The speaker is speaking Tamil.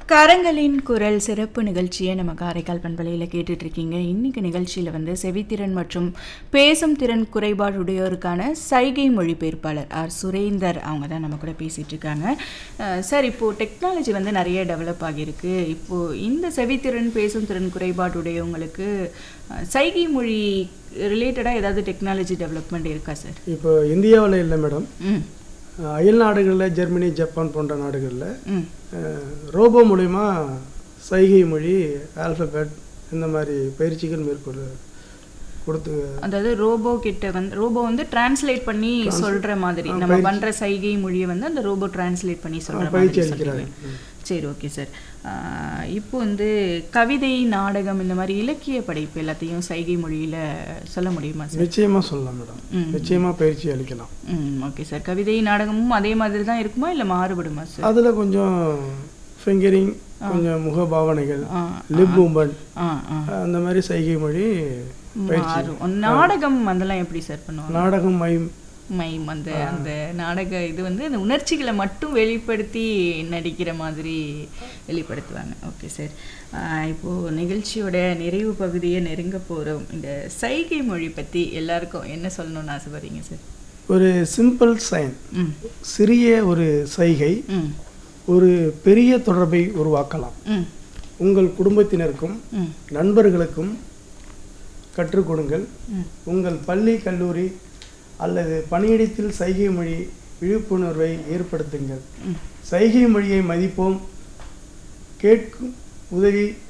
கரங்களின் குரல் சிறப்பு நிகழ்ச்சியை நம்ம காரைக்கால் பண்பலையில் கேட்டுட்டு இருக்கீங்க இன்னைக்கு நிகழ்ச்சியில் வந்து செவித்திறன் மற்றும் பேசும் திறன் குறைபாடுடையோருக்கான சைகை மொழிபெயர்ப்பாளர் ஆர் சுரேந்தர் அவங்க தான் நம்ம கூட பேசிட்டு இருக்காங்க அஹ் சார் இப்போது டெக்னாலஜி வந்து நிறைய டெவலப் ஆகியிருக்கு இப்போது இந்த செவித்திறன் பேசும் திறன் குறைபாடுடையவங்களுக்கு அஹ், சைகை மொழி ரிலேட்டடாக ஏதாவது டெக்னாலஜி டெவலப்மெண்ட் இருக்கா சார் இப்போ இந்தியாவில் இல்லை மேடம் ம் அயல் நாடுகளில் ஜெர்மனி ஜப்பான் போன்ற நாடுகளில் ம் ரோபோ மூலிமா சைகை மொழி ஆல்ஃபபெட் இந்த மாதிரி பயிற்சிகள் மேற்கொள்ள கொடுத்து அதாவது ரோபோ கிட்ட வந்து ரோபோ வந்து டிரான்ஸ்லேட் பண்ணி சொல்ற மாதிரி நம்ம பண்ற சைகை மொழியை வந்து அந்த ரோபோ டிரான்ஸ்லேட் பண்ணி சொல்ற பயிற்சி மாதிரி அளிக்கிறாங்க சொல்றீங்க. சரி ஓகே சார் இப்போ வந்து கவிதை நாடகம் இந்த மாதிரி இலக்கிய படைப்பு எல்லாத்தையும் சைகை மொழியில சொல்ல முடியுமா சார் நிச்சயமாக சொல்லலாம் மேடம் ம். நிச்சயமாக பயிற்சி அளிக்கலாம் ம் ஓகே சார் கவிதை நாடகமும் அதே மாதிரி தான் இருக்குமா இல்லை மாறுபடுமா சார் அதில் கொஞ்சம் ஃபிங்கரிங் கொஞ்சம் முகபாவனைகள் ஆ லிப் மூமெண்ட் ஆ ஆ அந்த மாதிரி சைகை மொழி மாறும் நாடகம் அதெல்லாம் எப்படி சார் பண்ணுவாங்க நாடகம் மைம் மைம் அந்த அந்த நாடக இது வந்து அந்த உணர்ச்சிகளை மட்டும் வெளிப்படுத்தி நடிக்கிற மாதிரி வெளிப்படுத்துவாங்க ஓகே சார் இப்போது நிகழ்ச்சியோட நிறைவு பகுதியை நெருங்க போகிறோம் இந்த சைகை மொழி பற்றி எல்லாருக்கும் என்ன சொல்லணும்னு ஆசைப்படுறீங்க சார் ஒரு சிம்பிள் சைன் ம் சிறிய ஒரு சைகை ம் ஒரு பெரிய தொடர்பை உருவாக்கலாம் ம் உங்கள் குடும்பத்தினருக்கும் ம் நண்பர்களுக்கும் கற்றுக் கொடுங்கள் ம் உங்கள் பள்ளி கல்லூரி அல்லது பணியிடத்தில் சைகை மொழி விழிப்புணர்வை ஏற்படுத்துங்கள் ம் சைகை மொழியை மதிப்போம் கேட்கும் உதவி